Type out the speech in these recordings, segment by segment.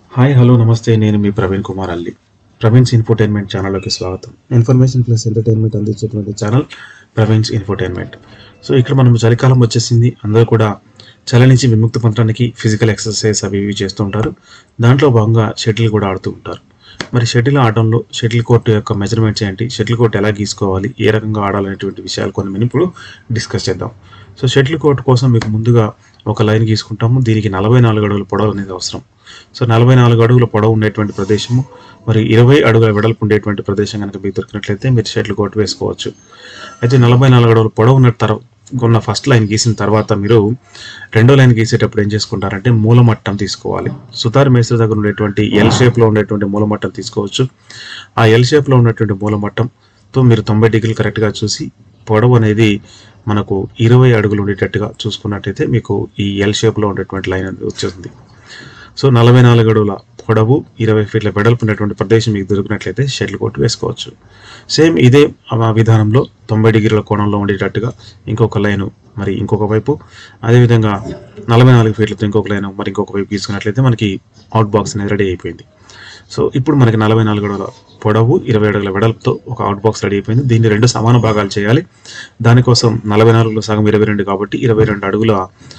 hi hello నమస్తే నేను మీ ప్రవీణ్ కుమార్ అల్లి ప్రవీణ్స్ ఇన్ఫోటైన్మెంట్ ఛానల్లోకి స్వాగతం ఇన్ఫర్మేషన్ ప్లస్ ఎంటర్టైన్మెంట్ అందించేటువంటి ఛానల్ ప్రవీణ్స్ ఇన్ఫోటైన్మెంట్ సో ఇక్కడ మనం చలికాలం వచ్చేసింది అందరూ కూడా చలి నుంచి విముక్తి పొందడానికి ఫిజికల్ ఎక్సర్సైజ్ అవి ఇవి చేస్తూ ఉంటారు దాంట్లో భాగంగా షటిల్ కూడా ఆడుతూ ఉంటారు మరి షటిల్ ఆడటంలో షటిల్ కోర్టు యొక్క మెజర్మెంట్స్ ఏంటి షటిల్ కోర్ట్ ఎలా గీసుకోవాలి ఏ రకంగా ఆడాలనేటువంటి విషయాలు కొన్ని మనం ఇప్పుడు డిస్కస్ చేద్దాం సో షటిల్ కోర్ట్ కోసం మీకు ముందుగా ఒక లైన్ గీసుకుంటాము దీనికి నలభై నాలుగు అడుగుల పొడవు అనేది అవసరం సో నలభై నాలుగు అడుగుల పొడవు ఉండేటువంటి ప్రదేశము మరి ఇరవై అడుగుల వెడల్పు ఉండేటువంటి ప్రదేశం కనుక మీకు దొరికినట్లయితే మీరు షటిల్ కోర్ట్ వేసుకోవచ్చు అయితే నలభై నాలుగు అడుగుల పొడవు ఉన్న తర్వాత ఉన్న ఫస్ట్ లైన్ గీసిన తర్వాత మీరు రెండో లైన్ గీసేటప్పుడు ఏం చేసుకుంటారంటే మూలమట్టం తీసుకోవాలి సుతార్ మేస్త్రి దగ్గర ఉండేటువంటి ఎల్ షేప్లో ఉండేటువంటి మూలమట్టం తీసుకోవచ్చు ఆ ఎల్ షేప్లో ఉన్నటువంటి మూలమట్టంతో మీరు తొంభై డిగ్రీలు కరెక్ట్గా చూసి పొడవు అనేది మనకు ఇరవై అడుగులు ఉండేటట్టుగా చూసుకున్నట్టయితే మీకు ఈ ఎల్ షేప్లో ఉండేటువంటి లైన్ అనేది వచ్చేస్తుంది సో నలభై నాలుగు అడుగుల పొడవు ఇరవై ఫీట్ల వెడల్పు ఉన్నటువంటి ప్రదేశం మీకు దొరికినట్లయితే షటిల్ కోర్ట్ వేసుకోవచ్చు సేమ్ ఇదే ఆ విధానంలో తొంభై డిగ్రీల కోణంలో ఉండేటట్టుగా ఇంకొక లైను మరి ఇంకొక వైపు అదేవిధంగా నలభై నాలుగు ఫీట్లతో ఇంకొక లైన్ మరి ఇంకొక వైపు తీసుకున్నట్లయితే మనకి అవుట్ బాక్స్ అనేది రెడీ అయిపోయింది సో ఇప్పుడు మనకి నలభై నాలుగు అడుగుల పొడవు ఇరవై అడుగుల వెడల్పుతో ఒక అవుట్ బాక్స్ రెడీ అయిపోయింది దీన్ని రెండు సమాన భాగాలు చేయాలి దానికోసం నలభై నాలుగులో సగం ఇరవై రెండు కాబట్టి ఇరవై రెండు అడుగుల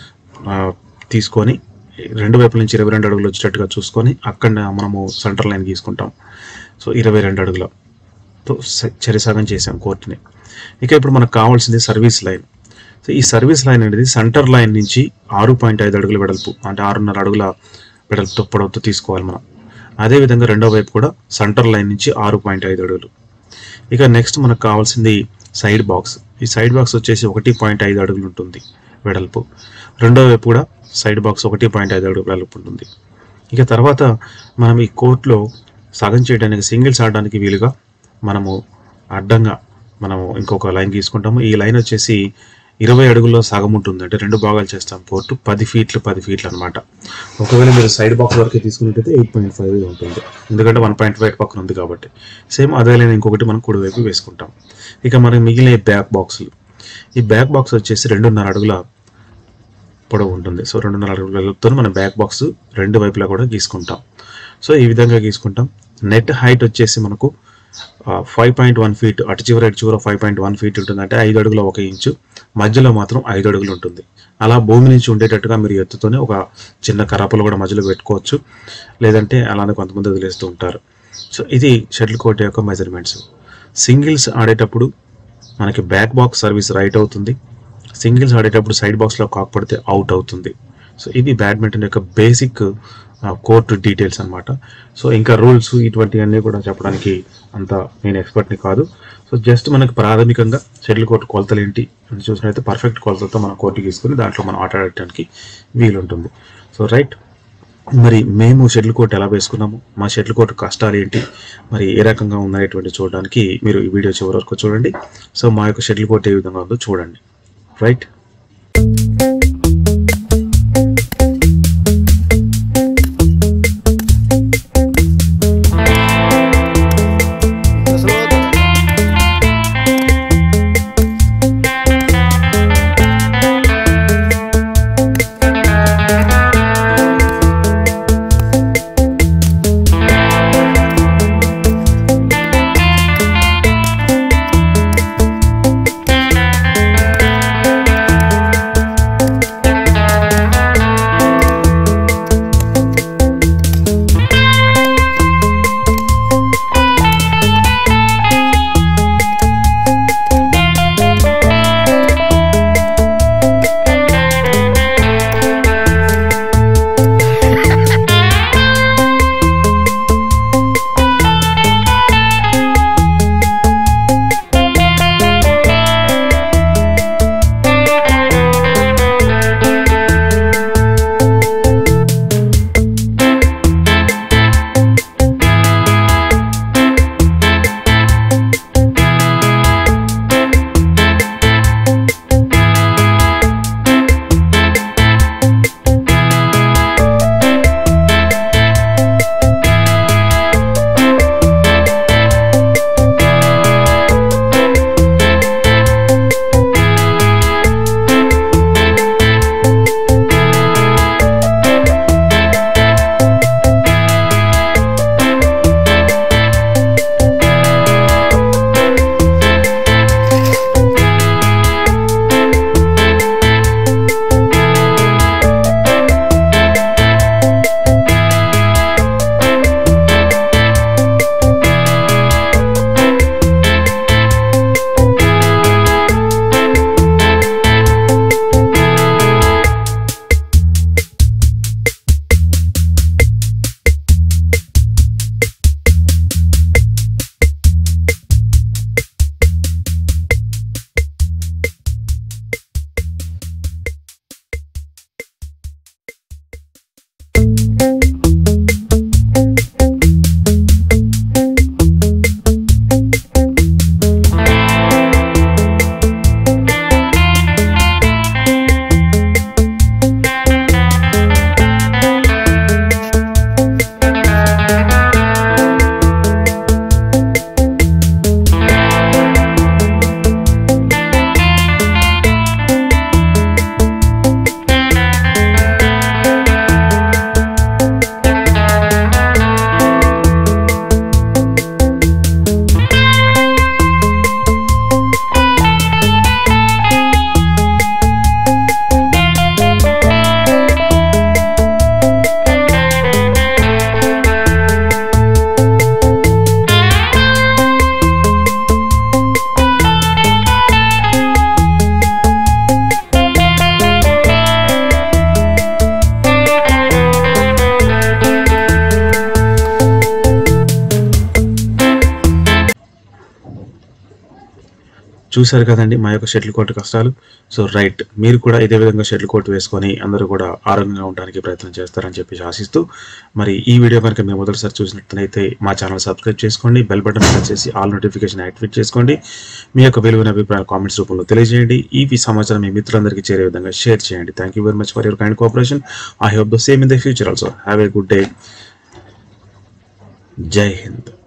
ఆ, తీసుకొని రెండు వైపుల నుంచి ఇరవై రెండు అడుగులు వచ్చేటట్టుగా చూసుకొని అక్కడ మనము సెంటర్ లైన్ గీసుకుంటాం సో ఇరవై రెండు అడుగులతో స- చెరిసగం చేసాం కోర్టుని ఇక ఇప్పుడు మనకు కావాల్సింది సర్వీస్ లైన్ సో ఈ సర్వీస్ లైన్ అనేది సెంటర్ లైన్ నుంచి ఆరు పాయింట్ ఐదు అడుగుల వెడల్పు అంటే ఆరున్నర అడుగుల వెడల్పుతో పొడవుతో తీసుకోవాలి మనం అదేవిధంగా రెండో వైపు కూడా సెంటర్ లైన్ నుంచి ఆరు పాయింట్ ఐదు అడుగులు ఇక నెక్స్ట్ మనకు కావాల్సింది సైడ్ బాక్స్ ఈ సైడ్ బాక్స్ వచ్చేసి ఒకటి పాయింట్ ఐదు అడుగులు ఉంటుంది వెడల్పు రెండో వైపు కూడా సైడ్ బాక్స్ ఒకటి పాయింట్ ఐదు అడుగులు వెడల్పు ఉంటుంది ఇక తర్వాత మనం ఈ కోర్టులో సగం చేయడానికి సింగిల్స్ ఆడడానికి వీలుగా మనము అడ్డంగా మనము ఇంకొక లైన్ తీసుకుంటాము ఈ లైన్ వచ్చేసి ఇరవై అడుగుల్లో సగం ఉంటుంది అంటే రెండు భాగాలు చేస్తాం కోర్టు పది ఫీట్లు పది ఫీట్లు అనమాట ఒకవేళ మీరు సైడ్ బాక్స్ వరకే తీసుకున్నట్టయితే ఎయిట్ పాయింట్ ఫైవ్ ఉంటుంది ఎందుకంటే వన్ పాయింట్ ఫైవ్ పక్కన ఉంది కాబట్టి సేమ్ అదే లైన్ ఇంకొకటి మనం కుడివైపు వేసుకుంటాం ఇక మనకి మిగిలిన ఈ బ్యాక్ బాక్సులు ఈ బ్యాక్ బాక్స్ వచ్చేసి రెండున్నర అడుగుల పొడవు ఉంటుంది సో రెండున్నర అడుగుల వెలుపుతో మనం బ్యాక్ బాక్స్ రెండు వైపులా కూడా గీసుకుంటాం సో ఈ విధంగా గీసుకుంటాం నెట్ హైట్ వచ్చేసి మనకు ఫైవ్ పాయింట్ వన్ ఫీట్ అటు చివర ఇటు చివర ఫైవ్ పాయింట్ వన్ ఫీట్ ఉంటుంది అంటే ఐదు అడుగుల ఒక ఇంచు మధ్యలో మాత్రం ఐదు అడుగులు ఉంటుంది అలా భూమి నుంచి ఉండేటట్టుగా మీరు ఎత్తుతోనే ఒక చిన్న కరాపలు కూడా మధ్యలో పెట్టుకోవచ్చు లేదంటే అలానే కొంతమంది వదిలేస్తూ ఉంటారు సో ఇది షటిల్ కోర్ట్ యొక్క మెజర్మెంట్స్ సింగిల్స్ ఆడేటప్పుడు మనకి బ్యాక్ బాక్స్ సర్వీస్ రైట్ అవుతుంది సింగిల్స్ ఆడేటప్పుడు సైడ్ బాక్స్లో కాకపోతే అవుట్ అవుతుంది సో ఇది బ్యాడ్మింటన్ యొక్క బేసిక్ కోర్టు డీటెయిల్స్ అన్నమాట సో ఇంకా రూల్స్ ఇటువంటివన్నీ కూడా చెప్పడానికి అంత నేను ఎక్స్పర్ట్ని కాదు సో జస్ట్ మనకి ప్రాథమికంగా షటిల్ కోర్టు కొలతలు ఏంటి అని చూసినట్లయితే పర్ఫెక్ట్ కొలతలతో మనం కోర్టు తీసుకుని దాంట్లో మనం ఆట ఆడటానికి వీలుంటుంది సో రైట్ మరి మేము షటిల్ కోర్ట్ ఎలా వేసుకున్నాము మా షటిల్ కోర్ట్ కష్టాలు ఏంటి మరి ఏ రకంగా ఉందనేటువంటి చూడడానికి మీరు ఈ వీడియో చివరి వరకు చూడండి సో మా యొక్క షటిల్ కోర్ట్ ఏ విధంగా ఉందో చూడండి రైట్ చూశారు కదండి మా యొక్క షటిల్ కోట్ కష్టాలు సో రైట్ మీరు కూడా ఇదే విధంగా షటిల్ కోట్ వేసుకొని అందరూ కూడా ఆరోగ్యంగా ఉండడానికి ప్రయత్నం చేస్తారని చెప్పి ఆశిస్తూ మరి ఈ వీడియో కనుక మీరు మొదటిసారి చూసినట్లయితే మా ఛానల్ సబ్స్క్రైబ్ చేసుకోండి బెల్ బటన్ ప్రెస్ చేసి ఆల్ నోటిఫికేషన్ యాక్టివేట్ చేసుకోండి మీ యొక్క విలువైన అభిప్రాయాలు కామెంట్స్ రూపంలో తెలియజేయండి ఈ సమాచారం మీ మిత్రులందరికీ చేరే విధంగా షేర్ చేయండి thank you very much for your kind cooperation I hope the same in the future also have a good day Jai Hind